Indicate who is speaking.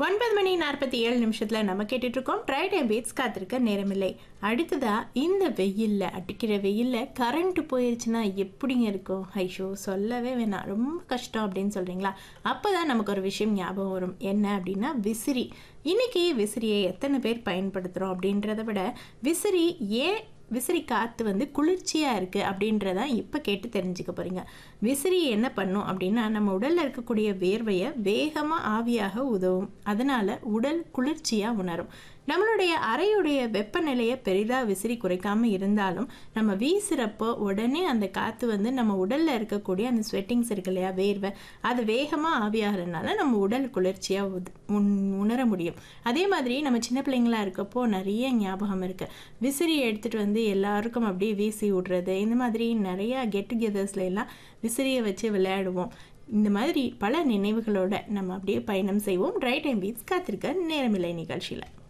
Speaker 1: ஒன்பது மணி நாற்பத்தி ஏழு நிமிஷத்துல நம்ம கேட்டுட்டு இருக்கோம் ட்ரை டைம் பீட்ஸ் காத்திருக்க நேரமில்லை அடுத்ததா இந்த வெயில்ல அடிக்கிற வெயில்ல கரண்ட் போயிருச்சுன்னா எப்படிங்க இருக்கும் ஐஷோ சொல்லவே வேணாம் ரொம்ப கஷ்டம் அப்படின்னு சொல்றீங்களா அப்பதான் நமக்கு ஒரு விஷயம் ஞாபகம் வரும் என்ன அப்படின்னா விசிறி இன்னைக்கு விசிறியை எத்தனை பேர் பயன்படுத்துகிறோம் அப்படின்றத விட விசிறி ஏன் விசிறி காற்று வந்து குளிர்ச்சியாக இருக்குது அப்படின்றத இப்போ கேட்டு தெரிஞ்சுக்க போகிறீங்க விசிறி என்ன பண்ணும் அப்படின்னா நம்ம உடலில் இருக்கக்கூடிய வேர்வையை வேகமாக ஆவியாக உதவும் அதனால் உடல் குளிர்ச்சியாக உணரும் நம்மளுடைய அறையுடைய வெப்பநிலையை பெரிதாக விசிறி குறைக்காமல் இருந்தாலும் நம்ம வீசுகிறப்போ உடனே அந்த காற்று வந்து நம்ம உடலில் இருக்கக்கூடிய அந்த ஸ்வெட்டிங்ஸ் இருக்கு இல்லையா வேர்வை அது வேகமாக ஆவியாகிறதுனால நம்ம உடல் குளிர்ச்சியாக உண் உணர முடியும் அதே மாதிரி நம்ம சின்ன பிள்ளைங்களா இருக்கப்போ நிறைய ஞாபகம் இருக்குது விசிறி எடுத்துகிட்டு வந்து எல்லாருக்கும் அப்படியே வீசி விடுறது இந்த மாதிரி நிறையா கெட் டுகெதர்ஸ்ல எல்லாம் விசிறியை வச்சு விளையாடுவோம் இந்த மாதிரி பல நினைவுகளோட நம்ம அப்படியே பயணம் செய்வோம் ரைட் டைம் பீட்ஸ் காத்திருக்க நேரமில்லை நிகழ்ச்சியில்